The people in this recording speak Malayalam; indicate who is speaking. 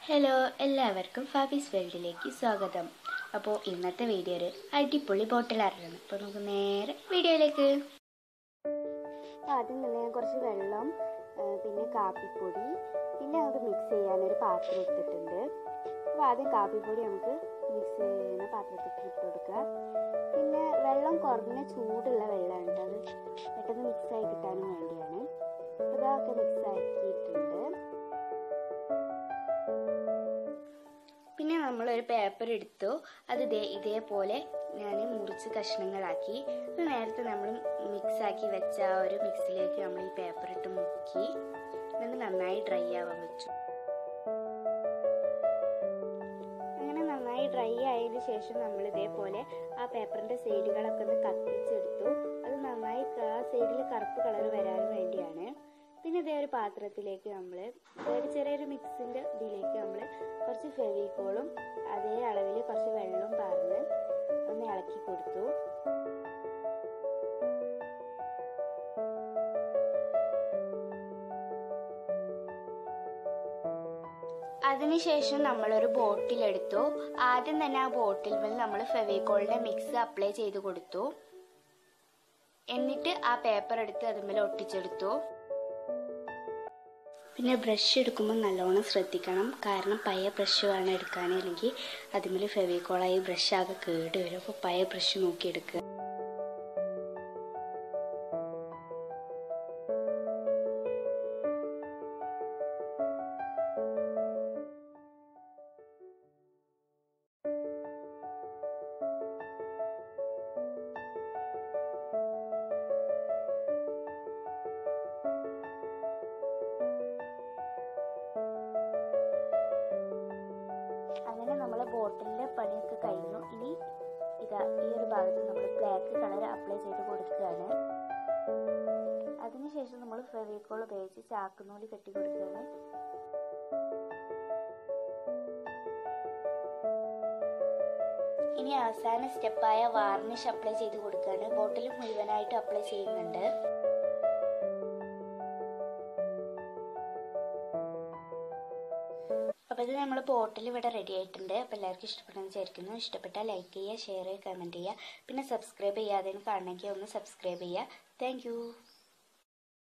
Speaker 1: ഹലോ എല്ലാവർക്കും ഫാബീസ് വേൾഡിലേക്ക് സ്വാഗതം അപ്പോൾ ഇന്നത്തെ വീഡിയോ ഒരു അടിപൊളി ബോട്ടിൽ ആറാണ് അപ്പോൾ നമുക്ക് നേരെ വീഡിയോയിലേക്ക് ആദ്യം തന്നെ ഞാൻ കുറച്ച് വെള്ളം ആ, പിന്നെ കാപ്പിപ്പൊടി പിന്നെ അത് മിക്സ് ചെയ്യാനൊരു പാത്രം എടുത്തിട്ടുണ്ട് അപ്പോൾ ആദ്യം കാപ്പിപ്പൊടി നമുക്ക് മിക്സ് ചെയ്യുന്ന പാത്രത്തിൽ ഇട്ട് കൊടുക്കുക പിന്നെ വെള്ളം കുറഞ്ഞ ചൂടുള്ള വെള്ളമാണ് അത് പെട്ടെന്ന് മിക്സ് ആയി കിട്ടാനും വേണ്ടിയാണ് അതൊക്കെ മിക്സ് ആക്കിയിട്ടുണ്ട് പിന്നെ നമ്മളൊരു പേപ്പർ എടുത്തു അത് ദേ ഇതേപോലെ ഞാൻ മുറിച്ച് കഷ്ണങ്ങളാക്കി അത് നേരത്തെ നമ്മൾ മിക്സ് ആക്കി വെച്ച ആ ഒരു മിക്സിലേക്ക് നമ്മൾ ഈ പേപ്പർ ഇട്ട് മുക്കി എന്നിട്ട് നന്നായി ഡ്രൈ ആവാൻ വെച്ചു അങ്ങനെ നന്നായി ഡ്രൈ ആയതിനു ശേഷം നമ്മൾ ഇതേപോലെ ആ പേപ്പറിന്റെ സൈഡുകളൊക്കെ ഒന്ന് കത്തിച്ചെടുത്തു അത് നന്നായി ആ സൈഡിൽ കറുപ്പ് കളർ വരാൻ വേണ്ടിയാണ് പിന്നെ ഇതേ ഒരു പാത്രത്തിലേക്ക് നമ്മൾ ഒരു ചെറിയൊരു മിക്സിന്റെ ഇതിലേക്ക് നമ്മൾ കുറച്ച് ഫെവിക്കോളും അതേ അളവിൽ കുറച്ച് വെള്ളവും പാർന്ന് ഒന്ന് ഇളക്കി കൊടുത്തു അതിനുശേഷം നമ്മളൊരു ബോട്ടിൽ എടുത്തു ആദ്യം തന്നെ ആ ബോട്ടിൽ മേൽ നമ്മൾ ഫെവിക്കോളിന്റെ മിക്സ് അപ്ലൈ ചെയ്ത് കൊടുത്തു എന്നിട്ട് ആ പേപ്പർ എടുത്ത് അതുമേൽ ഒട്ടിച്ചെടുത്തു പിന്നെ ബ്രഷ് എടുക്കുമ്പോൾ നല്ലോണം ശ്രദ്ധിക്കണം കാരണം പഴയ ബ്രഷ് വേണം എടുക്കാൻ അല്ലെങ്കിൽ അതിമേൽ ഫെവിക്കോളായി ബ്രഷ് ആകെ കേട് വരും അപ്പോൾ പഴയ ബ്രഷ് നോക്കി എടുക്കുക അങ്ങനെ നമ്മളെ ബോട്ടിലിന്റെ പണിയൊക്കെ കഴിഞ്ഞു ഇനി ഇതാ ഈ ഒരു ഭാഗത്ത് നമ്മൾ ബ്ലാക്ക് കളർ അപ്ലൈ ചെയ്ത് കൊടുക്കുകയാണ് അതിനുശേഷം നമ്മൾ ഫെവിക്കോൾ ഉപയോഗിച്ച് ചാക്കുനൂല് കെട്ടി കൊടുക്കുകയാണ് ഇനി അവസാന സ്റ്റെപ്പായ വാർണിഷ് അപ്ലൈ ചെയ്ത് കൊടുക്കുകയാണ് ബോട്ടിൽ മുഴുവനായിട്ട് അപ്ലൈ ചെയ്യുന്നുണ്ട് അപ്പോൾ ഇത് നമ്മൾ ബോട്ടിൽ ഇവിടെ റെഡി ആയിട്ടുണ്ട് അപ്പോൾ എല്ലാവർക്കും ഇഷ്ടപ്പെട്ടെന്ന് വിചാരിക്കുന്നു ഇഷ്ടപ്പെട്ടാൽ ലൈക്ക് ചെയ്യുക ഷെയർ ചെയ്യുക കമൻറ്റ് ചെയ്യുക പിന്നെ സബ്സ്ക്രൈബ് ചെയ്യാതെ കാണണമെങ്കിൽ ഒന്ന് സബ്സ്ക്രൈബ് ചെയ്യുക താങ്ക്